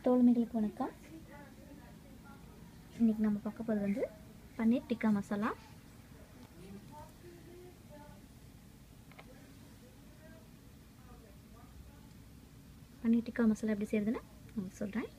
தோழமைகளுக்கு வணக்கம் இன்றைக்கி நம்ம பார்க்க போகிறது வந்து பன்னீர் டிக்கா மசாலா பன்னீர் டிக்கா மசாலா எப்படி செய்கிறதுன்னு நான் சொல்கிறேன்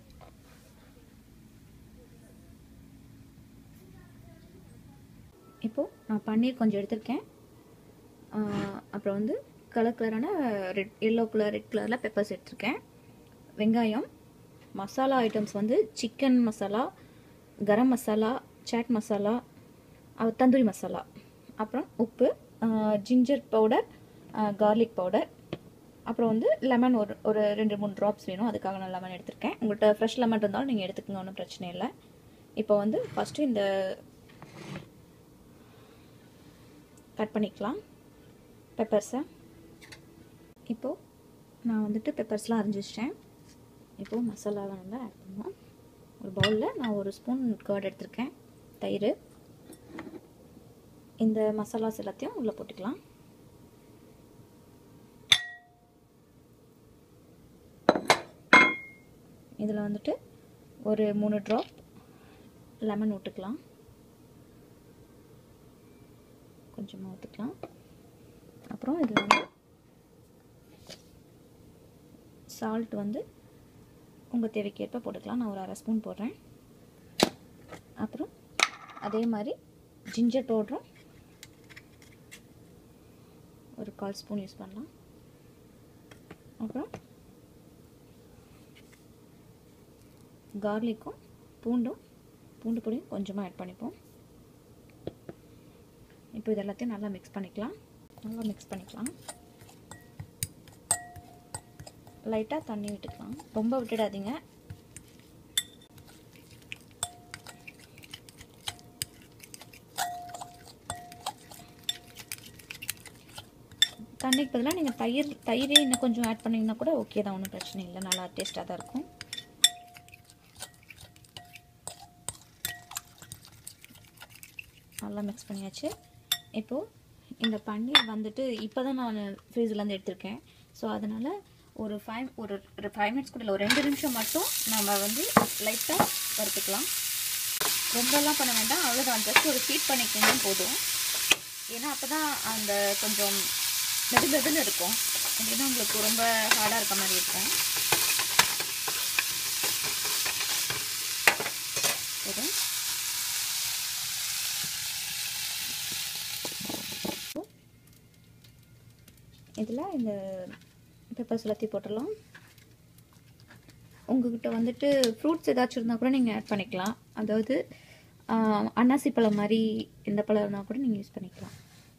இப்போது நான் பன்னீர் கொஞ்சம் எடுத்திருக்கேன் ஆஹ் அப்புறம் வந்து கலர் கலரான ரெட் எல்லோ கலர் ரெட் கலரில் பெப்பர்ஸ் எடுத்திருக்கேன் வெங்காயம் மசாலா ஐட்டம்ஸ் வந்து சிக்கன் மசாலா கரம் மசாலா சாட் மசாலா அஹ் தந்தூரி மசாலா அப்புறம் உப்பு ஜிஞ்சர் பவுடர் கார்லிக் பவுடர் அப்புறம் வந்து லெமன் ஒரு ஒரு ரெண்டு மூணு ட்ராப்ஸ் வேணும் அதுக்காக நான் லெமன் எடுத்திருக்கேன் உங்கள்கிட்ட ஃப்ரெஷ் லெமன் இருந்தாலும் நீங்கள் எடுத்துக்கோங்க ஒன்றும் பிரச்சனை இல்லை இப்போ வந்து ஃபஸ்ட்டு இந்த கட் பண்ணிக்கலாம் பெப்பர்ஸை இப்போது நான் வந்துட்டு பெப்பர்ஸ்லாம் அரிஞ்சு வச்சிட்டேன் இப்போது மசாலாவை நல்லா ஆட் பண்ணுவோம் ஒரு பவுலில் நான் ஒரு ஸ்பூன் கர்ட் எடுத்திருக்கேன் தயிர் இந்த மசாலாஸ் எல்லாத்தையும் உள்ளே போட்டுக்கலாம் இதில் வந்துட்டு ஒரு மூணு ட்ராப் லெமன் விட்டுக்கலாம் கொஞ்சமாக ஊற்றிக்கலாம் அப்புறம் இதில் வந்து சால்ட் வந்து உங்கள் தேவைக்கேற்ப போட்டுக்கலாம் நான் ஒரு அரை ஸ்பூன் போடுறேன் அப்புறம் அதே மாதிரி ஜிஞ்சர் பவுடரும் ஒரு கால் ஸ்பூன் யூஸ் பண்ணலாம் அப்புறம் கார்லிக்கும் பூண்டும் பூண்டு பொடியும் கொஞ்சமாக ஆட் பண்ணிப்போம் இப்போ இது எல்லாத்தையும் நல்லா மிக்ஸ் பண்ணிக்கலாம் நல்லா மிக்ஸ் பண்ணிக்கலாம் லைட்டாக தண்ணி விட்டுக்கலாம் ரொம்ப விட்டுடாதீங்க தண்ணிக்கு பதிலாக நீங்கள் தயிர் தயிரே இன்னும் கொஞ்சம் ஆட் பண்ணிங்கன்னா கூட ஓகே தான் ஒன்றும் பிரச்சனை இல்லை நல்லா டேஸ்ட்டாக தான் இருக்கும் நல்லா மிக்ஸ் பண்ணியாச்சு இப்போது இந்த பன்னீர் வந்துட்டு இப்போ தான் நான் ஃப்ரீஸ்லேருந்து எடுத்திருக்கேன் ஸோ அதனால் ஒரு ஃபைவ் ஒரு ஒரு ஃபைவ் மினிட்ஸ் கூட இல்லை ஒரு ரெண்டு நிமிஷம் மட்டும் நம்ம வந்து லைட்டாக வறுத்துக்கலாம் ரொம்பலாம் பண்ண வேண்டாம் அவ்வளோதான் ஜஸ்ட் ஒரு ஹீட் பண்ணிக்கோங்க போதும் ஏன்னா அப்போ தான் அந்த கொஞ்சம் மெது மெதுன்னு இருக்கும் அப்படின்னா உங்களுக்கு ரொம்ப ஹார்டாக இருக்க மாதிரி இருக்கும் போதும் இதில் இந்த பெப்பர்ஸ் எல்லாத்தையும் போட்டுடலாம் உங்ககிட்ட வந்துட்டு ஃப்ரூட்ஸ் ஏதாச்சும் இருந்தால் கூட நீங்கள் ஆட் பண்ணிக்கலாம் அதாவது ஆஹ், அன்னாசி பழம் மாதிரி எந்த பழம் இருந்தால் கூட நீங்கள் யூஸ் பண்ணிக்கலாம்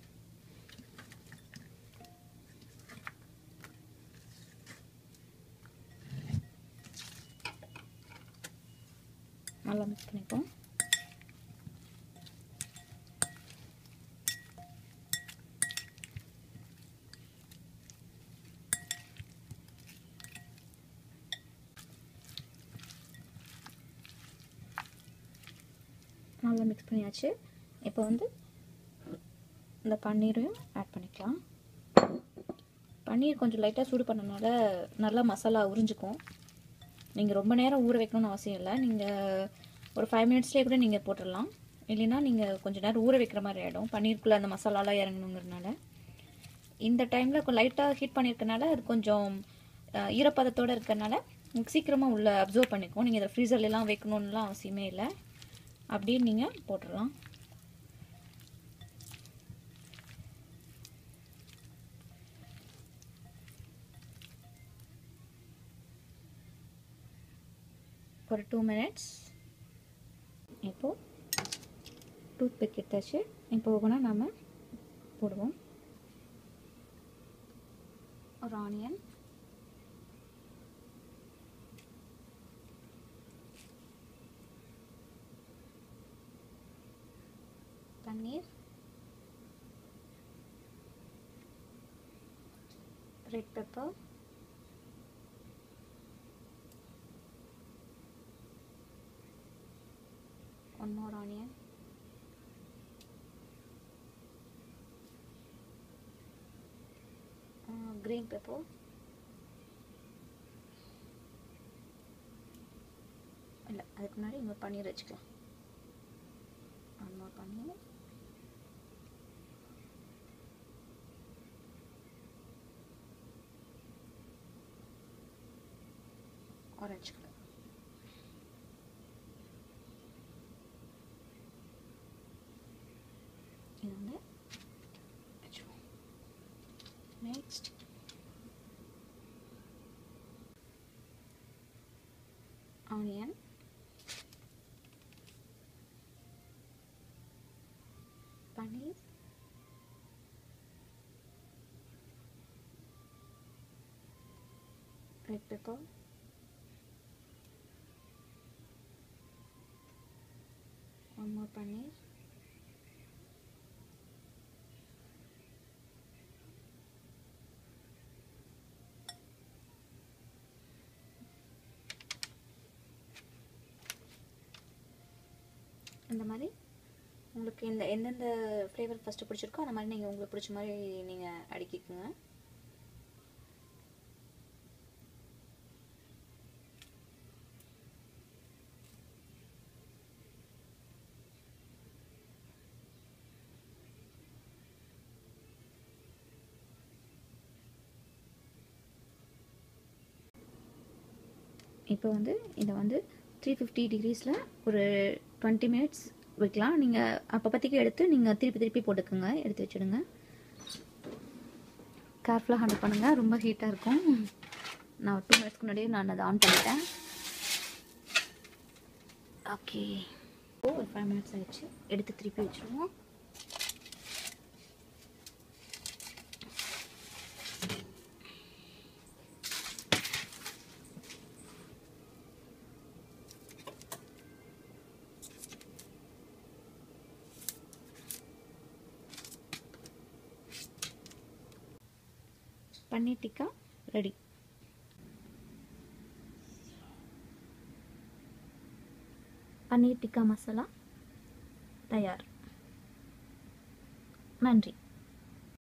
நல்லா மிக்ஸ் பண்ணிப்போம் நல்லா மிக்ஸ் பண்ணியாச்சு இப்போ வந்து இந்த பன்னீரையும் ஆட் பண்ணிக்கலாம் பன்னீர் கொஞ்சம் லைட்டாக சூடு பண்ணனால நல்லா மசாலா உறிஞ்சிக்கும் நீங்கள் ரொம்ப நேரம் ஊற வைக்கணும்னு அவசியம் இல்லை நீங்கள் ஒரு ஃபைவ் மினிட்ஸ்லேயே கூட நீங்கள் போட்டுடலாம் இல்லைன்னா நீங்கள் கொஞ்சம் நேரம் ஊற வைக்கிற மாதிரி ஆகிடும் பன்னீருக்குள்ளே அந்த மசாலாலாம் இறங்கணுங்கிறதுனால இந்த டைமில் லைட்டாக ஹீட் பண்ணியிருக்கனால அது கொஞ்சம் அஹ், ஈரப்பதத்தோடு இருக்கறனால உங்களுக்கு சீக்கிரமாக உள்ளே அப்சர்வ் பண்ணிக்கும் நீங்கள் இதை ஃப்ரீசர்லாம் வைக்கணுன்னுலாம் அவசியமே இல்லை அப்படியே நீங்கள் போட்டுடலாம் ஒரு டூ மினிட்ஸ் இப்போது டூத் பிக் எடுத்தாச்சு இப்போ ஒவ்வொன்றா நாம் போடுவோம் ஒரு onion paneer red pepper one more onion uh, green pepper இல்லை அதுக்கு முன்னாடி இன்னொரு பன்னீர் வச்சுக்கலாம் one more paneer orange colour இது வந்து வச்சுருவோம் next onion paneer red pepper one more paneer இந்த மாதிரி உங்களுக்கு இந்த எந்தெந்த ஃப்ளேவர் ஃபஸ்ட்டு பிடிச்சிருக்கோ அந்த மாதிரி நீங்கள் உங்களுக்கு பிடிச்ச மாதிரி நீங்கள் அடுக்கிக்குங்க இப்போ வந்து இதை வந்து த்ரீ ஃபிஃப்டி டிகிரிஸில் ஒரு டுவெண்ட்டி மினிட்ஸ் வைக்கலாம் நீங்கள் அப்போ பற்றிக்கு எடுத்து நீங்கள் திருப்பி திருப்பி போட்டுக்கோங்க எடுத்து வச்சுடுங்க கேர்ஃபுல்லாக ஹேண்டில் பண்ணுங்கள் ரொம்ப ஹீட்டாக இருக்கும் நான் டூ மினிட்ஸ்க்கு முன்னாடியே நான் அதை ஆன் பண்ணிட்டேன் ஓகே ஒரு ஃபைவ் மினிட்ஸ் ஆயிடுச்சு எடுத்து திருப்பி வச்சுருவோம் பன்னீர் டிக்கா ரெடி பன்னீர் டிக்கா மசாலா தயார் நன்றி